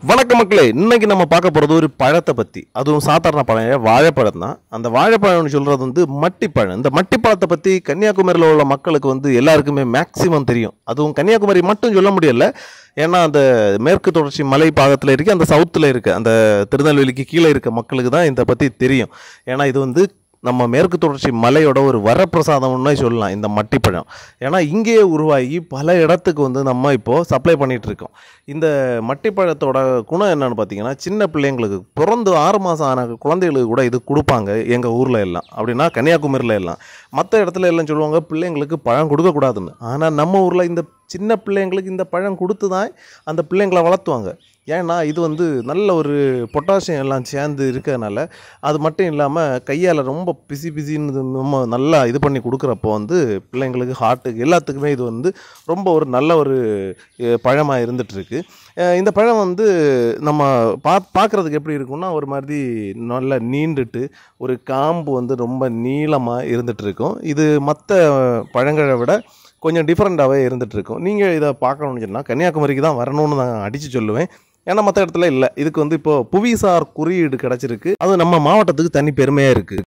வணக்க மக்களே இன்னைக்கு நம்ம பார்க்க போகிறது ஒரு பழத்தை பற்றி அதுவும் சாதாரண பழம் வாழைப்பழம் தான் அந்த வாழைப்பழம்னு சொல்கிறது வந்து மட்டிப்பழம் இந்த மட்டிப்பழத்தை பற்றி கன்னியாகுமரியில் உள்ள மக்களுக்கு வந்து எல்லாருக்குமே மேக்சிமம் தெரியும் அதுவும் கன்னியாகுமரி மட்டும் சொல்ல முடியல ஏன்னா அந்த மேற்கு தொடர்ச்சி மலை பாகத்தில் இருக்கு அந்த சவுத்தில் இருக்கு அந்த திருநெல்வேலிக்கு கீழே இருக்க மக்களுக்கு தான் இதை பற்றி தெரியும் ஏன்னா இது வந்து நம்ம மேற்கு தொடர்ச்சி மலையோட ஒரு வரப்பிரசாதம்னு சொல்லலாம் இந்த மட்டிப்பழம் ஏன்னா இங்கேயே உருவாகி பல இடத்துக்கு வந்து நம்ம இப்போது சப்ளை பண்ணிட்டு இருக்கோம் இந்த மட்டிப்பழத்தோட குணம் என்னன்னு பார்த்தீங்கன்னா சின்ன பிள்ளைங்களுக்கு பிறந்து ஆறு மாதம் ஆன குழந்தைகளுக்கு கூட இது கொடுப்பாங்க எங்கள் ஊரில் எல்லாம் அப்படின்னா கன்னியாகுமரியில் எல்லாம் மற்ற இடத்துல எல்லாம் சொல்லுவாங்க பிள்ளைங்களுக்கு பழம் கொடுக்கக்கூடாதுன்னு ஆனால் நம்ம ஊரில் இந்த சின்ன பிள்ளைங்களுக்கு இந்த பழம் கொடுத்து தான் அந்த பிள்ளைங்களை வளர்த்துவாங்க ஏன்னா இது வந்து நல்ல ஒரு பொட்டாசியம் எல்லாம் சேர்ந்து இருக்கிறதுனால அது மட்டும் இல்லாமல் கையால் ரொம்ப பிசி பிசின்னு நம்ம நல்லா இது பண்ணி கொடுக்குறப்போ வந்து பிள்ளைங்களுக்கு ஹார்ட்டுக்கு எல்லாத்துக்குமே இது வந்து ரொம்ப ஒரு நல்ல ஒரு பழமாக இருந்துகிட்ருக்கு இந்த பழம் வந்து நம்ம பா பார்க்குறதுக்கு எப்படி இருக்கும்னா ஒரு மாதிரி நல்லா நீண்டுட்டு ஒரு காம்பு வந்து ரொம்ப நீளமாக இருந்துகிட்டு இருக்கும் இது மற்ற பழங்களை விட கொஞ்சம் டிஃப்ரெண்ட்டாகவே இருந்துகிட்டு இருக்கும் நீங்கள் இதை பார்க்கணும்னு சொன்னால் கன்னியாகுமரிக்கு தான் வரணும்னு நான் அடித்து சொல்லுவேன் ஏன்னா மற்ற இடத்துல இல்லை இதுக்கு வந்து இப்போ புவிசார் குறியீடு கிடச்சிருக்கு அது நம்ம மாவட்டத்துக்கு தனி பெருமையாக இருக்குது